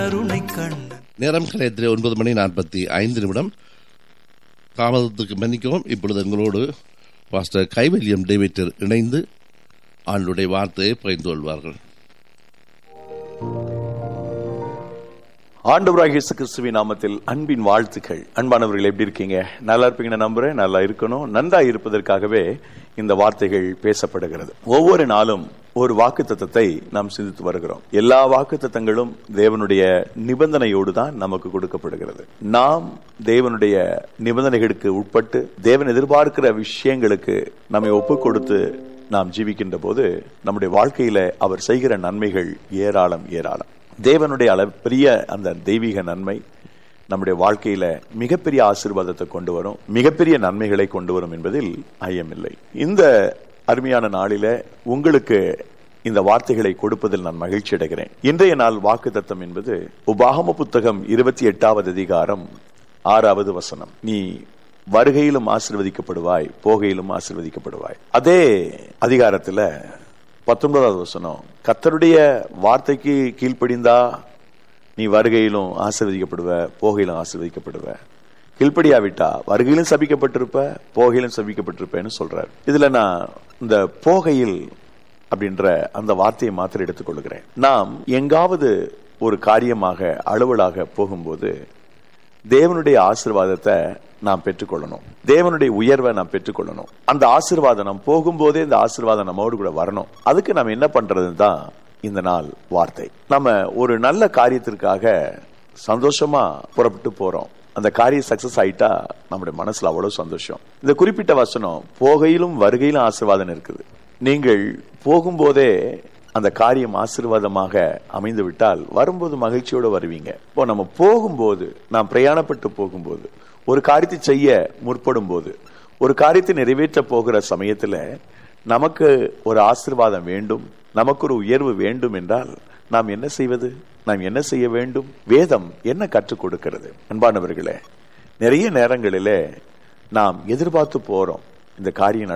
கருணை கண்ணன் நேரம் கலையத்திலே ஒன்பது மணி நாற்பத்தி ஐந்து நிமிடம் தாமதத்துக்கு மன்னிக்கவும் இப்பொழுது எங்களோடு பாஸ்டர் கைவல்யம் டேவிட்டர் இணைந்து ஆண்டுடைய வார்த்தையை பகிர்ந்து கொள்வார்கள் ஆண்டவராக இயேசு கிறிஸ்துவின் நாமத்தில் அன்பின் வாழ்த்துக்கள் அன்பானவர்கள் எப்படி இருக்கீங்க நல்லா இருப்பீங்கன்னு நம்புறேன் நல்லா இருக்கணும் நன்றா இருப்பதற்காகவே இந்த வார்த்தைகள் பேசப்படுகிறது ஒவ்வொரு நாளும் ஒரு வாக்கு தத்தத்தை நாம் சிந்தித்து வருகிறோம் எல்லா வாக்கு தத்தங்களும் தேவனுடைய நிபந்தனையோடு தான் நமக்கு கொடுக்கப்படுகிறது நாம் தேவனுடைய நிபந்தனைகளுக்கு உட்பட்டு தேவன் எதிர்பார்க்கிற விஷயங்களுக்கு நம்மை ஒப்பு கொடுத்து நாம் ஜீவிக்கின்ற போது நம்முடைய வாழ்க்கையில அவர் செய்கிற நன்மைகள் ஏராளம் ஏராளம் தேவனுடைய அளப்பெரிய அந்த தெய்வீக நன்மை நம்முடைய வாழ்க்கையில மிகப்பெரிய ஆசீர்வாதத்தை கொண்டு வரும் மிகப்பெரிய நன்மைகளை கொண்டு வரும் என்பதில் ஐயமில்லை இந்த அருமையான நாளில உங்களுக்கு இந்த வார்த்தைகளை கொடுப்பதில் நான் மகிழ்ச்சி அடைகிறேன் இன்றைய நாள் வாக்கு தத்தம் என்பது உபாகம புத்தகம் இருபத்தி எட்டாவது அதிகாரம் ஆறாவது வசனம் நீ வருகையிலும் ஆசிர்வதிக்கப்படுவாய் போகையிலும் ஆசிர்வதிக்கப்படுவாய் அதே அதிகாரத்துல பத்தொன்பதாவது வசனம் கத்தருடைய வார்த்தைக்கு கீழ்ப்படிந்தா நீ வருகையிலும் ஆசிர்வதிக்கப்படுவ போகையிலும் ஆசிர்வதிக்கப்படுவ கீழ்ப்படியாவிட்டா வருகையிலும் சபிக்கப்பட்டிருப்ப போகையிலும் சபிக்கப்பட்டிருப்பேன்னு சொல்றார் இதுல நான் இந்த போகையில் அப்படின்ற அந்த வார்த்தையை மாத்திரம் எடுத்துக்கொள்கிறேன் நாம் எங்காவது ஒரு காரியமாக அலுவலாக போகும்போது தேவனுடைய ஆசிர்வாதத்தை நாம் பெற்றுக்கொள்ளணும் தேவனுடைய உயர்வை நாம் பெற்றுக்கொள்ளணும் அந்த ஆசிர்வாதம் நாம் போகும்போதே இந்த ஆசிர்வாதம் நம்மோடு கூட வரணும் அதுக்கு நம்ம என்ன பண்றதுன்னு தான் இந்த நாள் வார்த்தை நம்ம ஒரு நல்ல காரியத்திற்காக சந்தோஷமா புறப்பட்டு போறோம் அந்த காரியம் சக்சஸ் ஆயிட்டா நம்முடைய மனசுல அவ்வளவு சந்தோஷம் இந்த குறிப்பிட்ட வசனம் போகையிலும் வருகையிலும் ஆசிர்வாதம் இருக்குது நீங்கள் போகும்போதே அந்த காரியம் ஆசீர்வாதமாக அமைந்து விட்டால் வரும்போது மகிழ்ச்சியோடு வருவீங்க இப்போ நம்ம போகும்போது நாம் பிரயாணப்பட்டு போகும்போது ஒரு காரியத்தை செய்ய முற்படும் போது ஒரு காரியத்தை நிறைவேற்ற போகிற சமயத்துல நமக்கு ஒரு ஆசிர்வாதம் வேண்டும் நமக்கு ஒரு உயர்வு வேண்டும் என்றால் நாம் என்ன செய்வது நாம் என்ன செய்ய வேண்டும் வேதம் என்ன கற்றுக் கொடுக்கிறது அன்பானவர்களே நிறைய நேரங்களிலே நாம் எதிர்பார்த்து போறோம் இந்த காரியம்